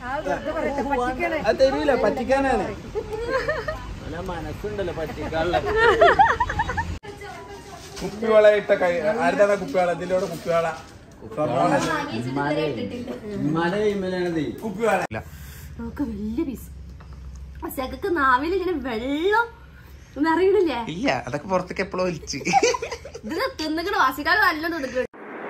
അത് തരൂല പറ്റിക്കാനാണ് മനസ്സുണ്ടല്ലോ പറ്റിക്കാനുള്ള കുപ്പിവള ഇട്ട കൈ ആരുതാണ് കുപ്പിവള ഇതിലൂടെ കുപ്പിവള മല ഇമ്മലാണത് കുപ്പിവള നമുക്ക് വലിയ പീസ് അസക്കൊക്കെ നാവിൽ ഇങ്ങനെ വെള്ളം ഒന്നും അറിയണില്ലേ ഇല്ല അതൊക്കെ പുറത്തേക്ക് എപ്പോഴും വലിച്ച് ഇത് തിന്നിക്കണ വാസിക്കാട് നല്ല തിന്നിക്കണ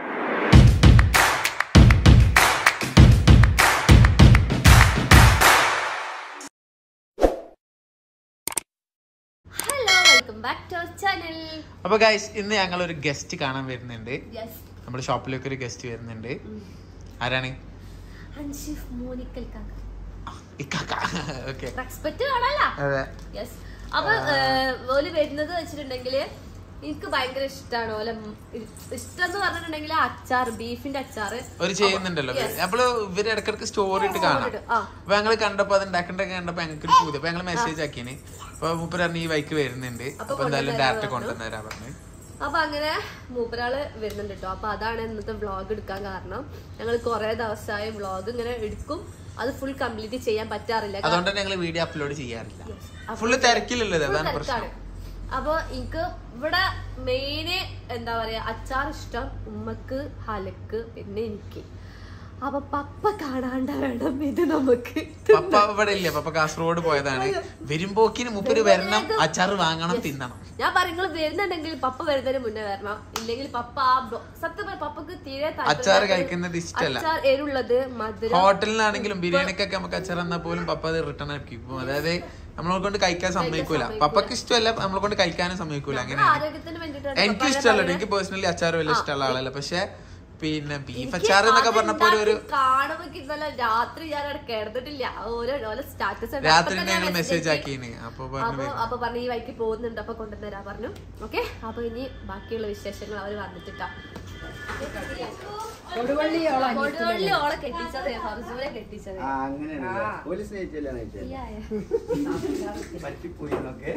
hello welcome back to our channel അപ്പൊ ഗൈസ് ഇന്ന് ഞങ്ങൾ ഒരു ഗസ്റ്റ് കാണാൻ വരുന്നുണ്ട് യെസ് നമ്മുടെ ഷോപ്പിലേക്ക് ഒരു ഗസ്റ്റ് വരുന്നുണ്ട് ആരാണ് അൻഷിഫ് മോനിക്കൽ കാക്ക ഇക്കാക്ക ഓക്കെ റെസ്പെക്ട് കാണാല്ല അതെ യെസ് അപ്പൊ ഏഹ്, ഓല് വരുന്നത് വെച്ചിട്ടുണ്ടെങ്കിൽ എനിക്ക് ഭയങ്കര ഇഷ്ടമാണ് ഓലെ ഉം ഇഷ്ടം എന്ന് പറഞ്ഞിട്ടുണ്ടെങ്കിൽ അച്ചാർ ബീഫിന്റെ അച്ചാറ് ഒരു ചെയ്യുന്നുണ്ടല്ലോ Yes. അപ്പോള് ഇവര് ഇടക്കിടക്ക് സ്റ്റോറി ഇട്ട് കാണാം ഇടും. ആ. അപ്പൊ ഞങ്ങള് കണ്ടപ്പോ അത് ഉണ്ടാക്കണ്ടൊക്കെ കണ്ടപ്പോ ഞങ്ങൾക്ക് ഒരു പൂതി അപ്പൊ ഞങ്ങള് മെസ്സേജ് ആക്കിന് അപ്പൊ മൂപ്പർ പറഞ്ഞ് ഈ ബൈക്ക് വരുന്നുണ്ട് അപ്പൊ അപ്പൊ എന്തായാലും കൊണ്ടുവരാൻ ഡയറക്റ്റ് പറഞ്ഞു. കൊണ്ടുവന്നേരാ പറഞ്ഞു അപ്പൊ അങ്ങനെ മൂപ്പരാള് വരുന്നുണ്ട് കേട്ടോ അപ്പൊ അതാണ് ഇന്നത്തെ വ്ളോഗ് എടുക്കാൻ കാരണം ഞങ്ങൾ കുറെ ദിവസമായി വ്ളോഗ് ഇങ്ങനെ എടുക്കും അത് ഫുൾ കംപ്ലീറ്റ് ചെയ്യാൻ പറ്റാറില്ല അതുകൊണ്ട് തന്നെ ഞങ്ങൾ വീഡിയോ അപ്ലോഡ് ചെയ്യാറില്ല അപ്പൊ ഫുള്ള് തിരക്കിലുള്ളത് full അതാണ് പ്രശ്നം തിരക്കാണ്. അപ്പൊ എനിക്ക് ഇവിടെ മെയിന് എന്താ പറയാ അച്ചാർ ഇഷ്ടം ഉമ്മക്ക് ഹലക്ക് പിന്നെ എനിക്ക് അപ്പൊ പപ്പ കാണാണ്ട വേണം ഇത് നമുക്ക് പപ്പ ഇവിടെ ഇല്ല പപ്പ കാസർഗോഡ് പോയതാണ് വരുമ്പോക്കിന് മുപ്പര് വരണം അച്ചാറ് വാങ്ങണം തിന്നണം ഞാൻ പറയുന്നത് വരുന്നുണ്ടെങ്കിൽ പപ്പ വരുന്നതിന് മുന്നേ വരണം ഇല്ലെങ്കിൽ പപ്പ ആ ബ്ലോ- സത്യം പറഞ്ഞ പപ്പക്ക് തീരെ താല്പര്യം അച്ചാറ് ഇല്ലാത്ത- കഴിക്കുന്നത് ഇഷ്ടമല്ല അച്ചാർ എരുള്ളത് മധുരം ഹോട്ടലിലാണെങ്കിലും ബിരിയാണിക്കൊക്കെ നമുക്ക് അച്ചാർ തന്നാൽ പോലും പപ്പ അത് റിട്ടേൺ ആക്കി പോകും അതായത് നമ്മളെ കൊണ്ട് കഴിക്കാൻ സമ്മതിക്കൂല സമ്മതിക്കൂല. പപ്പക്ക് ഇഷ്ടമല്ല നമ്മളെ കൊണ്ട് കഴിക്കാനും സമ്മതിക്കൂല നമ്മുടെ അങ്ങനെയാണ് ആരോഗ്യത്തിന് വേണ്ടിയിട്ടാണ് എനിക്ക് പപ്പാനെ ഇഷ്ടമല്ല പറയുന്നത്. എനിക്ക് പേഴ്സണലി അച്ചാർ വലിയ ഇഷ്ടമുള്ള ആളല്ല പക്ഷെ പിന്നെ ബീഫ് എനിക്ക് അച്ചാർ എന്നൊക്കെ പറഞ്ഞപ്പോ ഒരു- ഒരു അതുണ്ടാക്കി കാണുമ്പോ ഇന്നലെ രാത്രി ഞാൻ അവിടെ കിടന്നിട്ടില്ല ഓരോ ഓരോ സ്റ്റാറ്റസ് രാത്രി ഞങ്ങൾ മെസ്സേജ് ആക്കീന് അപ്പൊ പറഞ്ഞു അപ്പൊ അപ്പൊ പറഞ്ഞു ഈ വഴിക്ക് പോകുന്നുണ്ട് അപ്പൊ കൊണ്ടുവന്നരാ പറഞ്ഞു ഓക്കെ അപ്പൊ ഇനി ബാക്കിയുള്ള വിശേഷങ്ങൾ അവര് വന്നിട്ടാ കൊടുവള്ളി ഓളെ കെട്ടിച്ചത് ഫർസൂരെ കെട്ടിച്ചത് ആ അങ്ങനെയാണ് പോലീസ് സ്നേഹിച്ചല്ലേ നയിച്ചത് പറ്റിപ്പോയി എന്നൊക്കെ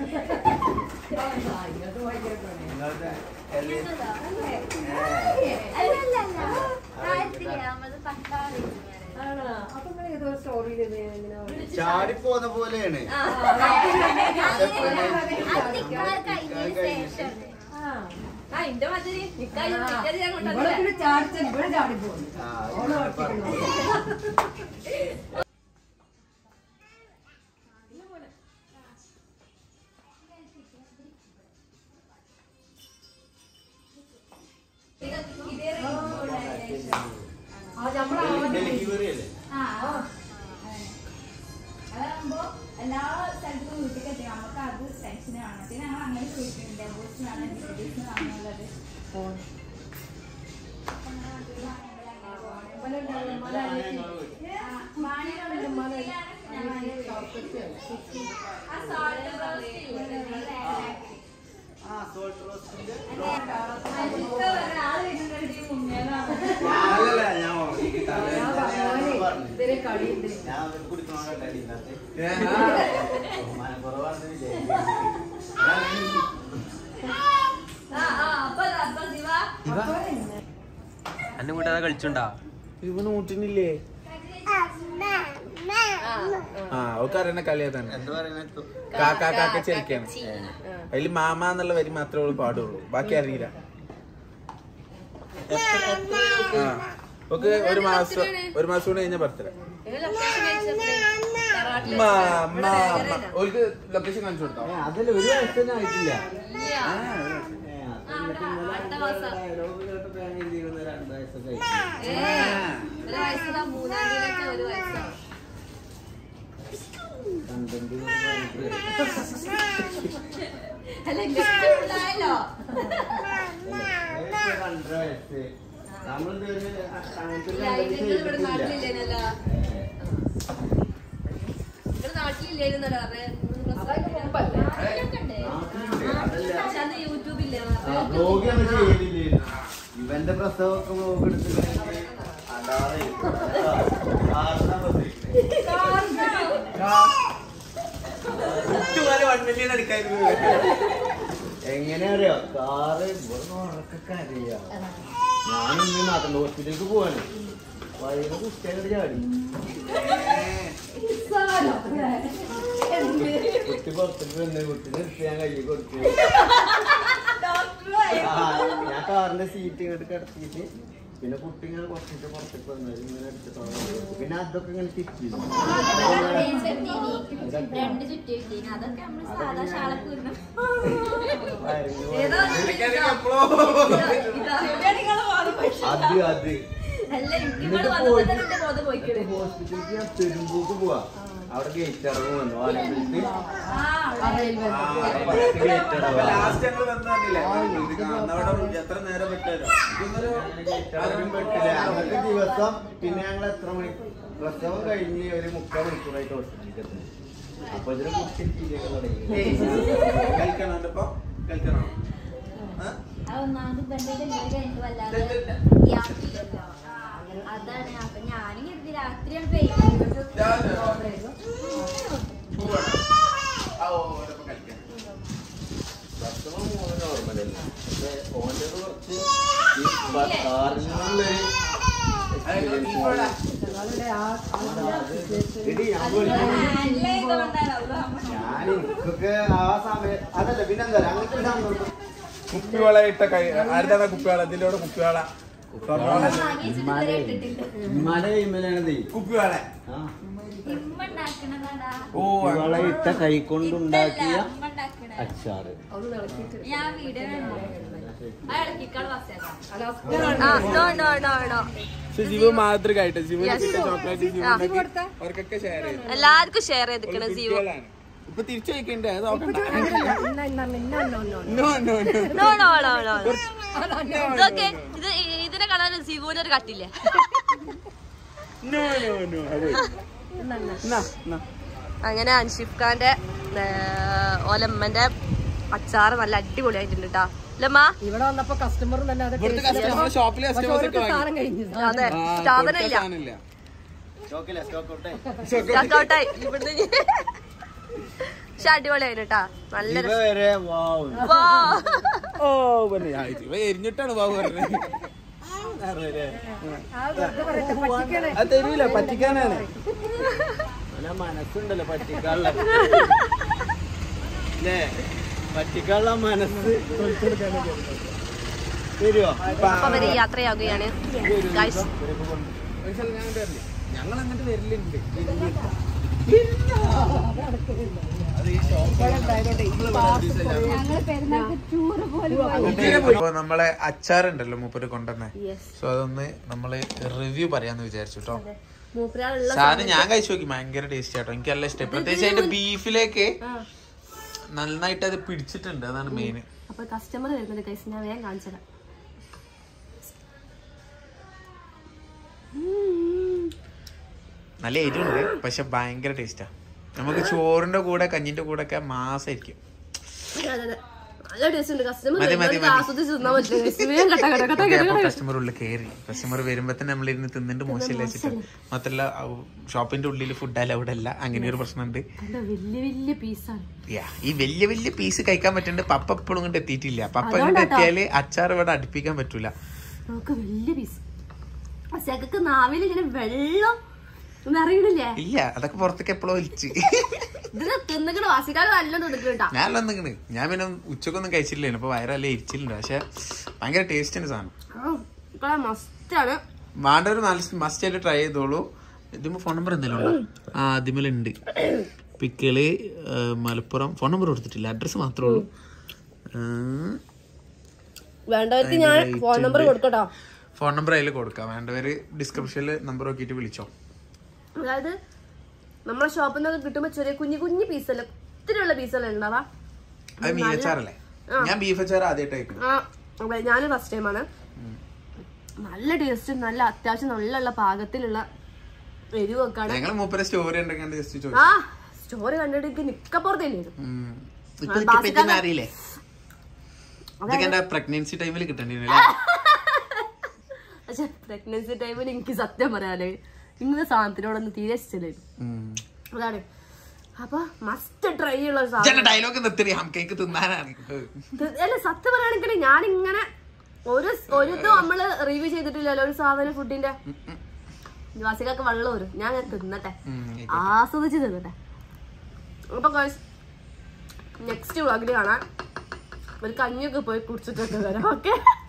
നിങ്ങളുടെ ചാടിപ്പോന്ന പോലെയാണ് ആ ഇന്റെ മാതിരി നിക്കായി നിക്കാതെ ഞാൻ കൊണ്ടുവന്നില്ല ആ, ഇങ്ങനെ പറഞ്ഞു. ഡെലിവറി അല്ലേ അതാകുമ്പോ എല്ലാ സ്ഥലത്തും വീട്ടിൽ എത്തി നമുക്ക് അത് ടെൻഷനാണ് പിന്നെ ഞങ്ങൾ അങ്ങനെ ചോദിക്കുന്നുണ്ട് ഡെവോഴ്സിനാണ് ഡിഗ്രീസിന് വാങ്ങുന്നത് ഞാനല്ല, ഞാൻ ഈ തലേന്ന് പറഞ്ഞു. ഞാൻ അത് കുടിക്കണോണ്ടാ അടി ഇന്നത്തെ. മനഃപൂർവ്വമാണെന്ന് വിചാരിക്കുന്നു. ആ ആ അപ്പൊ അപ്പൊ ശിവ അന്നെ കൂട്ടാതെ കളിച്ചുണ്ടാ ഇവന് ഊട്ടിനില്ലേ ആ അവർക്ക് അറിയണ കളിയാ തന്നെ എന്ത് പറയുന്നത് കാക്ക കാക്ക ചിരിക്കാണ് അതില് മാമ എന്നുള്ള വരി മാത്രമേ അവള് പാടുള്ളൂ ബാക്കി അറിയില്ല ആ ഓക്ക് ഒരു മാസം ഒരു മാസം കൂടെ കഴിഞ്ഞ ബർത്ത്ഡേ ഓൾക്ക് ലൊക്കേഷൻ കാണിച്ചു കൊടുത്തോ അതിൽ ഒരു വയസ്സ് തന്നെ ആയിട്ടില്ല അടുത്ത മാസം. രണ്ട് വയസ്സൊക്കെ ഏ, ഒരു വയസ്സാ മൂന്നാം തീയതിയിലൊക്കെ ഒരു വയസ്സാവും അല്ല ഗിഫ്റ്റ് ഉണ്ടായല്ലോ രണ്ടര വയസ്സ് നമ്മളിത് ലൈനങ്ങൾ ഇവിടെ നാട്ടിലില്ലേനല്ലോ ഇവിടെ നാട്ടിലില്ലേന്നല്ലോ പക്ഷെ അന്ന് യൂട്യൂബില്ലേ ബ്ലോഗ് നമ്മൾ ചെയ്യലില്ലേ ഇവന്റെ പ്രസവമൊക്കെ ബ്ലോഗ് എടുത്തിട്ട് അല്ലാതെ കാറിനാ പ്രസവിക്കുന്നത്. എങ്ങനെ അറിയോ കാറ് ഇവിടെ ഉറക്കൊക്കെ അറിയാം ഞാൻ ഇന്ന് മാത്രം ഹോസ്പിറ്റലിലേക്ക് പോവാണ് വഴിയിൽ കുട്ടികളുടെ ചാടി കുട്ടി പുറത്തേക്ക് വന്ന് കുട്ടി നിർത്തി ഞാൻ കയ്യിൽ കൊടുത്തു ഡോക്ടറുമായി ആ, ഞാൻ കാറിന്റെ സീറ്റ് ഇങ്ങോട്ട് കിടത്തിയിട്ട് പിന്നെ കുട്ടി ഇങ്ങനെ കുറച്ചിട്ട് പുറത്തേക്ക് വന്നു ഇങ്ങനെ എടുത്തിട്ട് വന്നു. പിന്നെ അതൊക്കെ ഇങ്ങനെ തിരിച്ചു രണ്ട് ചുറ്റി കിട്ടീന് അതൊക്കെ നമ്മള് സാധാ ശാലപ്പൂരിന് അത് അത് അല്ല എനിക്ക് ഇവിടെ വന്നപ്പോ തന്നെ എന്റെ ബോധം പോയിക്കണ് ഹോസ്പിറ്റലിലേക്ക് ഞാൻ പെരുമ്പൂക്ക് പോവാ അവിടെ ഗേറ്റ് ഇറങ്ങും വന്നു ആലപ്പുഴത്ത് ഗേറ്റ് ഇടവാ ലാസ്റ്റ് ഞങ്ങൾ വന്നില്ലേ അന്നവിടെ എത്ര നേരം വിട്ടാലോ ആരും പറ്റില്ല അന്നത്തെ ദിവസം പിന്നെ ഞങ്ങൾ എത്ര മണി പ്രസവം കഴിഞ്ഞ് ഒരു മുക്കാൽ മണിക്കൂറായിട്ട് ഹോസ്പിറ്റലിലേക്ക് എത്തുന്നു അപ്പൊ ഇതിനെ കുറിച്ച് തുടങ്ങി കഴിക്കണോ ഇപ്പൊ കഴിക്കണോ ആ? ഒന്നാമത് ബന്ധുവിന്റെ വീട് കഴിഞ്ഞിട്ട് വല്ലാതെ യാത്രയില്ലല്ലോ അതാണ് അപ്പൊ ഞാനും കരുതി രാത്രിയാണ് പെയ്യുന്നത് പോവാണ്. ആ, ഓ, ഓരോ കഴിക്കാം. പ്രസവം മൂന്ന് നോർമലല്ല പക്ഷെ ഓൻ്റെത് കുറച്ച് ഈ ബ- കാറിനുള്ളൊരു experience ആണ്. എടി, ഞാൻ വിളിച്ചു. ഞാൻ എനിക്കൊക്കെ ആ സമയം അതല്ല പിന്നെന്താ അങ്ങനത്തെ ഒരു സന്തോഷം കുപ്പിവള ഇട്ട കൈ ആരുതാണ് കുപ്പിവള ഇതിലൂടെ കുപ്പിവള ഉമ്മാന്റെ കൈമേലാണത് കുപ്പിവള ആ ഇമ്മ ഉണ്ടാക്കണതാടാ ഓ കുപ്പിവള ഇട്ട കൈ കൊണ്ടുണ്ടാക്കിയ ഇമ്മ ഉണ്ടാക്കണ അച്ചാറ് ഞാൻ വീഡിയോ കണ്ടു ശിവ മാതൃകയായിട്ട് ശിവന് Yes. കിട്ടിയ ചോക്ലേറ്റ് ശിവ അവർക്കൊക്കെ ഷെയർ ചെയ്തു എല്ലാവർക്കും ഷെയർ ചെയ്തിക്കണ ജീവ കുട്ടികളാണ്. ഇപ്പൊ തിരിച്ചു വയ്ക്കണ്ടേ അത് നോക്കണ്ട no no no no no no no ഇതൊക്കെ ഇത് ഇതിനെ കാണാൻ സിവുവിന് ഒരു കട്ടില്ലേ നോ നോ നോ അത് എന്നാ എന്നാ അങ്ങനെ അൻഷിഫ് ഖാന്റെ ഓലമ്മന്റെ അച്ചാറ് നല്ല അടിപൊളിയായിട്ടുണ്ട് കേട്ടാ അല്ലമ്മ ഇവിടെ വന്നപ്പോ കസ്റ്റമർ തന്നെ അത് ഇവിടുത്തെ കസ്റ്റമർ ഷോപ്പിലെ കസ്റ്റമേഴ്സ് ഒക്കെ വാങ്ങി സാധനം കഴിഞ്ഞു അതെ ആ, സാധനം ഇവിടുത്തെ ഇല്ല സാധനമില്ല. സ്റ്റോക്കില്ല സ്റ്റോക്ക് ഔട്ടേ ചക്കൗട്ടായി ഇവിടുന്ന് ഇനി- പക്ഷെ അടിപൊളിയായിരുന്നു കേട്ടാ നല്ല ഇവ വരെ വാവ് വാ. ഓ പിന്നെ ആ, ഇത് ഇവ എരിഞ്ഞിട്ടാണ് ബാബു പറഞ്ഞത് അത് തരൂല പറ്റിക്കാനാണ് നല്ല മനസ്സുണ്ടല്ലോ പറ്റിക്കാനുള്ള അല്ലേ പറ്റിക്കാനുള്ള മനസ്സ് തരുവോ അപ്പൊ അവര് യാത്രയാകുകയാണ് ഗൈസ് ഞങ്ങൾ അങ്ങോട്ട് വരലുണ്ട് ഞങ്ങള് പെരുന്നാൾക്ക് ടൂറ് പോലും അപ്പൊ നമ്മളെ അച്ചാറുണ്ടല്ലോ മൂപ്പര് കൊണ്ടുവന്നേ സോ അതൊന്ന് നമ്മള് റിവ്യൂ പറയാന്ന് വിചാരിച്ചു കേട്ടോ മൂപ്പരാളുള്ള സാധനം ഞാൻ കഴിച്ചു നോക്കി ഭയങ്കര ടേസ്റ്റ് ആട്ടോ എനിക്ക് നല്ല ഇഷ്ടം പ്രത്യേകിച്ച് അതിന്റെ ബീഫിലേക്ക് നന്നായിട്ട് അത് പിടിച്ചിട്ടുണ്ട് അതാണ് മെയിൻ അപ്പൊ കസ്റ്റമർ വരുന്നുണ്ട് ഗൈസ് ഞാൻ വേഗം കാണിച്ചത് നല്ല എരിവുണ്ട് പക്ഷെ ഭയങ്കര ടേസ്റ്റാ നമുക്ക് ചോറിന്റെ കൂടെ കഞ്ഞിന്റെ കൂടെ ഒക്കെ മാസായിരിക്കും നല്ല ടേസ്റ്റ് ഉണ്ട് കസ്റ്റമർ മതി, മതി, മതി. ആസ്വദിച്ച് തിന്നാൻ പറ്റില്ല guys. വേഗം കട്ട കട്ട കട്ട ഓക്കെ അപ്പൊ കസ്റ്റമർ ഉള്ളിൽ കയറി കസ്റ്റമർ വരുമ്പോ തന്നെ നമ്മൾ ഇരുന്ന് തിന്നിട്ട് മോശമില്ല വെച്ചിട്ട് മാത്രല്ല ഷോപ്പിന്റെ ഉള്ളിൽ ഫുഡ് അലൗഡ് അല്ല അങ്ങനെ ഒരു പ്രശ്നമുണ്ട് കണ്ടോ വലിയ വലിയ പീസാണ് യാ, ഈ വലിയ വലിയ പീസ് കഴിക്കാൻ പറ്റുന്നുണ്ട് പപ്പ എപ്പോഴും ഇങ്ങോട്ട് എത്തിയിട്ടില്ല പപ്പ ഇങ്ങോട്ട് എത്തിയാല് അച്ചാർ ഇവിടെ അടുപ്പിക്കാൻ പറ്റൂല നമുക്ക് വലിയ പീസ് അസക്കൊക്കെ നാവിൽ ഇങ്ങനെ വെള്ളം ഒന്നും അറിയണില്ലേ ഇല്ല അതൊക്കെ പുറത്തേക്ക് എപ്പോഴും വലിച്ച് ഇതിന് തിന്നിക്കണ വാസിക്കാട് നല്ല തിന്നിക്കണ്ടാ ഞാൻ നിന്നിക്കണ് ഞാൻ പിന്നെ ഉച്ചക്കൊന്നും കഴിച്ചില്ല ഇപ്പൊ വയറല്ലേ ഇരിച്ചിട്ടുണ്ട് പക്ഷെ ഭയങ്കര ടേസ്റ്റിന്റെ സാധനം മസ്റ്റാണ് വേണ്ട ഒരു നല്ല മസ്റ്റ് ആയിട്ട് ട്രൈ ചെയ്തോളൂ ഇതിമ്പോ ഫോൺ നമ്പർ എന്തെങ്കിലും ഉണ്ടോ ആ അതിമലുണ്ട് പിക്കിള് ആ, മലപ്പുറം ഫോൺ നമ്പർ കൊടുത്തിട്ടില്ല അഡ്രസ്സ് മാത്രമേ ഉള്ളൂ ആ, വേണ്ടവർക്ക് ഞാൻ ഫോൺ നമ്പർ കൊടുക്കട്ടോ ഫോൺ നമ്പർ അതിൽ കൊടുക്കാം വേണ്ടവര് ഡിസ്ക്രിപ്ഷനിൽ നമ്പർ നോക്കിയിട്ട് വിളിച്ചോ അതായത് നമ്മളെ ഷോപ്പിൽ നിന്നൊക്കെ കിട്ടുമ്പോ ചെറിയ കുഞ്ഞു കുഞ്ഞു പീസല്ല ഒത്തിരിയുള്ള പീസല്ല ഉണ്ടാവാ അത് മീ അച്ചാറല്ലേ ഞാൻ ബീഫ് അച്ചാർ ആദ്യമായിട്ട് കഴിക്കണം ആ അതെ ഞാൻ ഫസ്റ്റ് ടൈമാണ് നല്ല ടേസ്റ്റ് നല്ല അത്യാവശ്യം നല്ല പാകത്തിലുള്ള എരിവൊക്കെ ആണ് ഞങ്ങൾ മൂപ്പരെ സ്റ്റോറി ഉണ്ടെങ്കിൽ ജസ്റ്റ് ചോദിച്ചു ആ സ്റ്റോറി കണ്ടിട്ട് എനിക്ക് നിക്കപ്പുറത്തല്ലേ ഉം. ഇപ്പൊ എനിക്ക് പറ്റുന്ന അറിയില്ലേ ഇതൊക്കെ എന്റെ പ്രഗ്നൻസി ടൈമിൽ കിട്ടേണ്ടിരുന്നില്ല പക്ഷെ പ്രഗ്നൻസി ടൈമിൽ എനിക്ക് സത്യം പറയാനേ ഇങ്ങനത്തെ സാധനത്തിനോടൊന്നും തീരെ ഇഷ്ടമില്ലായിരുന്നു അതാണ് അപ്പൊ മസ്റ്റ് ട്രൈ ഉള്ള ഒരു സാധനം ഡയലോഗ് നിർത്തി ഹം കേക്ക് തിന്നാനാണ് ഇത് അല്ല സത്യം പറയുകയാണെങ്കിൽ ഞാനിങ്ങനെ ഒരു ഒരു ഇത് നമ്മള് റിവ്യൂ ചെയ്തിട്ടില്ലല്ലോ ഒരു സാധനം ഫുഡിന്റെ നിവാസികൾക്ക് വെള്ളം വരും ഞാൻ അങ്ങനെ തിന്നട്ടെ ആസ്വദിച്ച് തിന്നട്ടെ അപ്പൊ guys, നെക്സ്റ്റ് വ്ളോഗിൽ കാണാം ഒരു കഞ്ഞിയൊക്കെ പോയി കുടിച്ചിട്ടൊക്കെ വരാം ഓക്കെ